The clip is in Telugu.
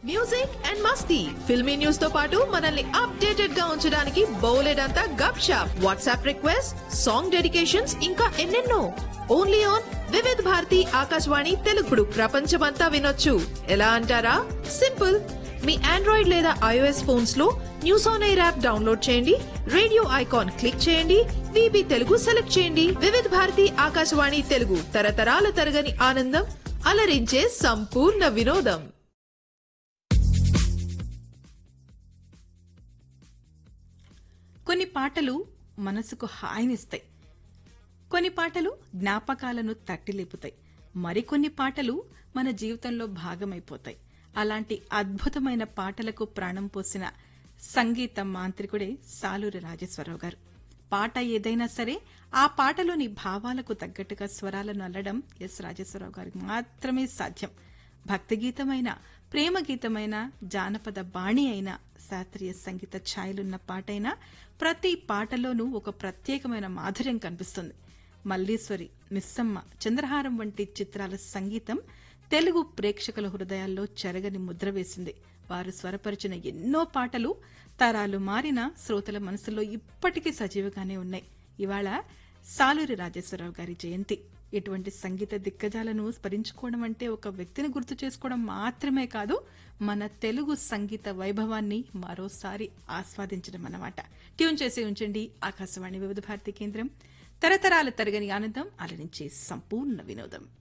మ్యూజిక్ అండ్ మస్తీ ఫిల్మీ న్యూస్ తో పాటు మనల్ని అప్డేటెడ్ గా ఉంచడానికి బౌలెడంతా గప్ షాప్ వాట్సాప్ రిక్వెస్ట్ సాంగ్ డెడికేషన్స్ ఇంకా ఎన్నెన్నో ఓన్లీ ఆన్ వివిధ్ భారతి ఆకాశవాణి తెలుగుడు ప్రపంచమంతా వినొచ్చు ఎలా అంటారా సింపుల్ మీ ఆండ్రాయిడ్ లేదా ఐఓఎస్ ఫోన్స్ లో news on air app download చేయండి రేడియో ఐకాన్ క్లిక్ చేయండి విబి తెలుగు సెలెక్ట్ చేయండి వివిధ్ భారతి ఆకాశవాణి తెలుగు తరతరాల తరగని ఆనందం అలరించే సంపూర్ణ వినోదం కొన్ని పాటలు మనసుకు హాయినిస్తాయి కొన్ని పాటలు జ్ఞాపకాలను తట్టిలేపుతాయి మరికొన్ని పాటలు మన జీవితంలో భాగమైపోతాయి అలాంటి అద్భుతమైన పాటలకు ప్రాణం పోసిన సంగీత మాంత్రికుడే సాలూరి రాజేశ్వరరావు గారు పాట ఏదైనా సరే ఆ పాటలోని భావాలకు తగ్గట్టుగా స్వరాలను అల్లడం ఎస్ రాజేశ్వరరావు గారికి మాత్రమే సాధ్యం భక్తి గీతమైన ప్రేమ గీతమైన జానపద బాణి అయిన శాస్త్రీయ సంగీత ఛాయలున్న పాటైనా ప్రతి పాటలోనూ ఒక ప్రత్యేకమైన మాధుర్యం కనిపిస్తుంది మల్లీశ్వరి మిస్సమ్మ చంద్రహారం వంటి చిత్రాల సంగీతం తెలుగు ప్రేక్షకుల హృదయాల్లో చెరగని ముద్ర వేసింది వారు స్వరపరిచిన ఎన్నో పాటలు తరాలు మారిన శ్రోతల మనసులో ఇప్పటికీ సజీవగానే ఉన్నాయి ఇవాళ సాలూరి రాజేశ్వరరావు గారి జయంతి ఇటువంటి సంగీత దిగ్గజాలను స్మరించుకోవడం అంటే ఒక వ్యక్తిని గుర్తు చేసుకోవడం మాత్రమే కాదు మన తెలుగు సంగీత వైభవాన్ని మరోసారి ఆస్వాదించడం అన్నమాట ట్యూన్ చేసి ఉంచండి ఆకాశవాణి వివిధ భారతి కేంద్రం తరతరాల తరగని ఆనందం అలరించే సంపూర్ణ వినోదం